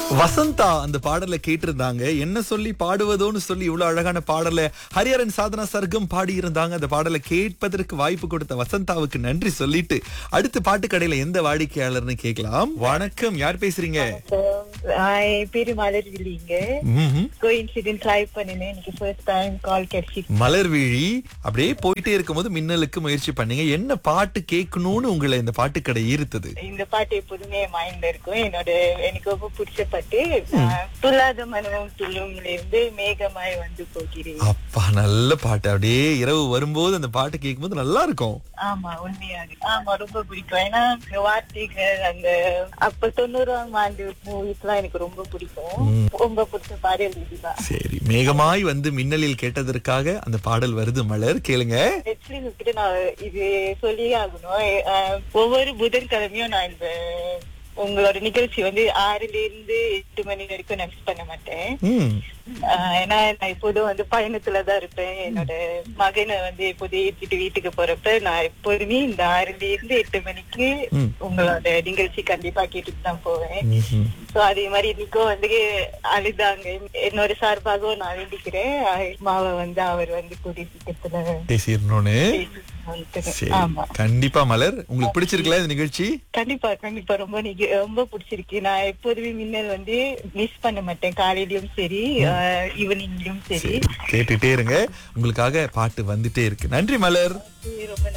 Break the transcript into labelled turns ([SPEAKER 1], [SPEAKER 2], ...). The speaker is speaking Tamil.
[SPEAKER 1] வசந்தா அந்த பாடலை கேட்டிருந்தாங்க என்ன சொல்லி பாடுவதோன்னு சொல்லி இவ்வளவு அழகான பாடலை ஹரிஹரன் சாதனா சர்க்கம் பாடி இருந்தாங்க அந்த பாடலை கேட்பதற்கு வாய்ப்பு கொடுத்த வசந்தாவுக்கு நன்றி சொல்லிட்டு அடுத்த பாட்டு கடையில எந்த வாடிக்கையாளர்னு கேட்கலாம் வணக்கம் யார் பேசுறீங்க
[SPEAKER 2] ஹாய் பேரு மலர் வில்லிங்க
[SPEAKER 1] ம்ஹும்.
[SPEAKER 2] கோயின்சிடென்ட் ட்ரை பண்ணினேன் எனக்கு ஃபர்ஸ்ட் டைம் கால் கிடைச்சி
[SPEAKER 1] மலர்விழி அப்படியே போயிட்டே இருக்கும்போது மின்னலுக்கு முயற்சி பண்ணீங்க என்ன பாட்டு கேட்கணும்னு உங்களை இந்த பாட்டு கடை ஈர்த்தது
[SPEAKER 2] இந்த பாட்டு எப்போதுமே மைண்ட்ல இருக்கும் என்னோட எனக்கு ரொம்ப பிடிச்ச பாட்டு ஆஹ், துள்ளாத மனமும் துள்ளும்ல இருந்து மேகமாய் வந்து போகிறேன்
[SPEAKER 1] அப்பா நல்ல பாட்டு அப்படியே இரவு வரும்போது அந்த பாட்டு கேட்கும்போது நல்லா இருக்கும்
[SPEAKER 2] ஆமா உண்மையாக ஆமா ரொம்ப பிடிக்கும் ஏன்னா இந்த வார்த்தைகள் அந்த அப்ப தொண்ணூறாம் ஆண்டு மூவிஸ் எல்லாம் எனக்கு ரொம்ப பிடிக்கும் ரொம்ப பிடிச்ச பாடல் இதுதான்
[SPEAKER 1] சரி மேகமாய் வந்து மின்னலில் கேட்டதற்காக அந்த பாடல் வருது மலர் கேளுங்க
[SPEAKER 2] ஆக்சுவலி உங்ககிட்ட நான் இது சொல்லியே ஆகணும் அஹ், ஒவ்வொரு புதன்கிழமையும் நான் இந்த உங்களோட நிகழ்ச்சி வந்து ஆறுல இருந்து எட்டு மணி வரைக்கும் நான் மிஸ் பண்ண மாட்டேன்
[SPEAKER 1] ம்
[SPEAKER 2] அஹ், ஏன்னா நான் எப்போதும் வந்து பயணத்துலதான் இருப்பேன் என்னோட மகனை வந்து எப்போதும் ஏற்றிட்டு வீட்டுக்கு போறப்ப நான் எப்போதுமே இந்த ஆறுல இருந்து எட்டு மணிக்கு
[SPEAKER 1] ம்.
[SPEAKER 2] உங்களோட நிகழ்ச்சி கண்டிப்பா கேட்டுட்டு தான் போவேன்
[SPEAKER 1] ம்ஹும்.
[SPEAKER 2] சோ அதே மாதிரி இன்னைக்கும் வந்து அழுதாங்க என்னோட சார்பாகவும் நான் வேண்டிக்கிறேன் மாவை வந்து அவர் வந்து கூடிய சீக்கிரத்துல
[SPEAKER 1] பேசிடணும்னு
[SPEAKER 2] வந்துட்டு.
[SPEAKER 1] சரி
[SPEAKER 2] ஆமா
[SPEAKER 1] கண்டிப்பா மலர் உங்களுக்கு பிடிச்சிருக்கல இந்த நிகழ்ச்சி
[SPEAKER 2] கண்டிப்பா கண்டிப்பா ரொம்ப நீங்க ரொம்ப பிடிச்சிருக்கு நான் எப்போதுமே மின்னல் வந்து மிஸ் பண்ண மாட்டேன் காலையிலயும் சரி ஈவினிங்லயும் சரி
[SPEAKER 1] கேட்டுட்டே இருங்க உங்களுக்காக பாட்டு வந்துட்டே இருக்கு நன்றி மலர்
[SPEAKER 2] ரொம்ப